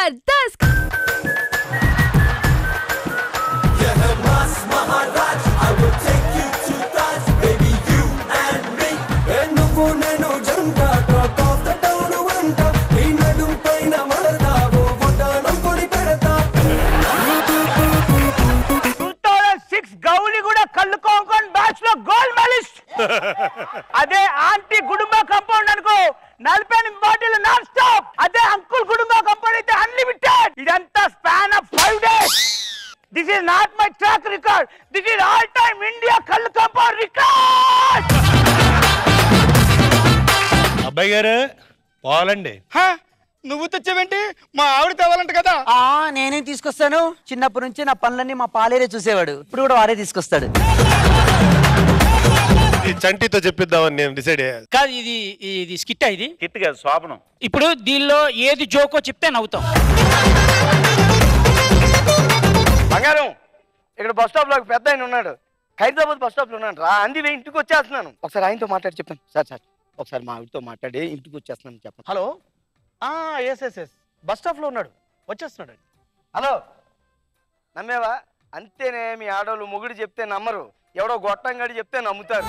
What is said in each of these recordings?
జబర్దస్త్ నువ్వు నేను జంట టాక్ ఆఫ్ ద టౌన్ వంట నీ నడుం పైన మడతావు వడ్డానం కొని పెడతా టూ థౌజండ్ సిక్స్ గౌలి కూడా కళ్ళు కోంకొని బ్యాచ్ లో గోల్డ్ మెడలిస్ట్ అదే ఆంటీ గుడుంబ కంపౌండ్ అనుకో నలభై ఎనిమిది బాటిల్ నాన్ స్టాప్ అదే అంకుల్ గుడుంబ కంపౌండ్ అయితే అన్లిమిటెడ్ ఇదంతా span of five days this is not my track record this is all time India కళ్ళు కంపౌండ్ రికార్డ్ అబ్బాయి గారు పోవాలండి నువ్వు తెచ్చావేంటి మా ఆవిడ తేవాలంట కదా ఆ నేనేం తీసుకొస్తాను చిన్నప్పటి నుంచి నా పనులన్నీ మా పాలేరే చూసేవాడు ఇప్పుడు కూడా వారే తీసుకొస్తాడు ఈ చంటితో చెప్పిద్దామని నేను డిసైడ్ అయ్యా కాదు ఇది ఇది స్కిట్ ఇది కిట్ కాదు స్వాపనం ఇప్పుడు దీనిలో ఏది జోకో చెప్తే నవ్వుతాం బంగారం ఇక్కడ బస్ స్టాప్ లో ఒక పెద్ద ఆయన ఉన్నాడు హైదరాబాద్ బస్ స్టాప్ లో ఉన్నాడు రా అంది వే ఇంటికి వచ్చేస్తున్నాను ఒకసారి ఆయనతో మాట్లాడి చెప్పాను సార్ సార్ ఒకసారి మా ఆవిడతో మాట్లాడి ఇంటికి వచ్చేస్తున్నాను చెప్పండి hello yes yes yes bus stop లో ఉన్నాడు వచ్చేస్తున్నాడు హలో నమ్మేవా అంతేనే మీ ఆడవాళ్ళు మొగుడు చెప్తే నమ్మరు ఎవడో గొట్టంగాడి చెప్తే నమ్ముతారు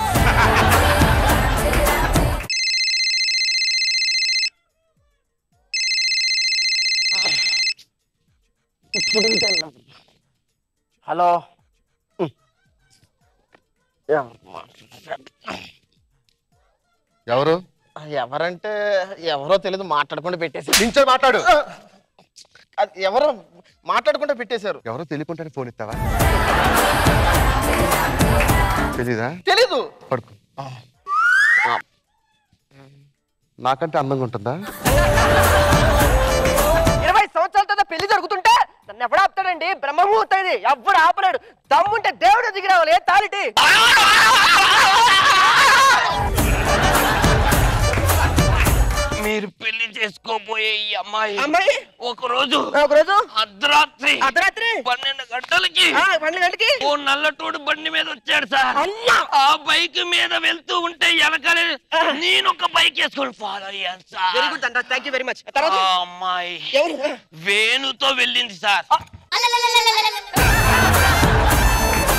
హలో ఎవరు ఎవరంటే ఎవరో తెలియదు మాట్లాడకుండా పెట్టేసి నించో మాట్లాడు అది ఎవరో మాట్లాడకుండా పెట్టేశారు ఎవరో తెలియకుండానే ఫోన్ ఇస్తావా తెలీదా తెలీదు పడుకో నాకంటే అందంగా ఉంటుందా ఇరవై సంవత్సరాల తర్వాత పెళ్లి జరుగుతుంటే నన్ను ఎవడు ఆపుతాడండి బ్రహ్మముహూర్తం ఇది ఎవడు ఆపలేడు దమ్ముంటే దేవుడు దిగి రావాలి ఏ తాలిటి మీరు పెళ్లి చేసుకోబోయే ఈ అమ్మాయి అమ్మాయి ఒక రోజు ఒక రోజు అర్ధరాత్రి అర్ధరాత్రి పన్నెండు గంటలకి ఆ, పన్నెండు గంటకి ఓ నల్లటోడు బండి మీద వచ్చాడు సార్ ఆ బైక్ మీద వెళ్తూ ఉంటే వెనకాలే నేను ఒక బైక్ వేసుకొని ఫాలో అయ్యాను సార్ వెరీ గుడ్ అంట థ్యాంక్ యూ వెరీ మచ్ ఆ తర్వాత అమ్మాయి ఎవరు వేణుతో వెళ్ళింది సార్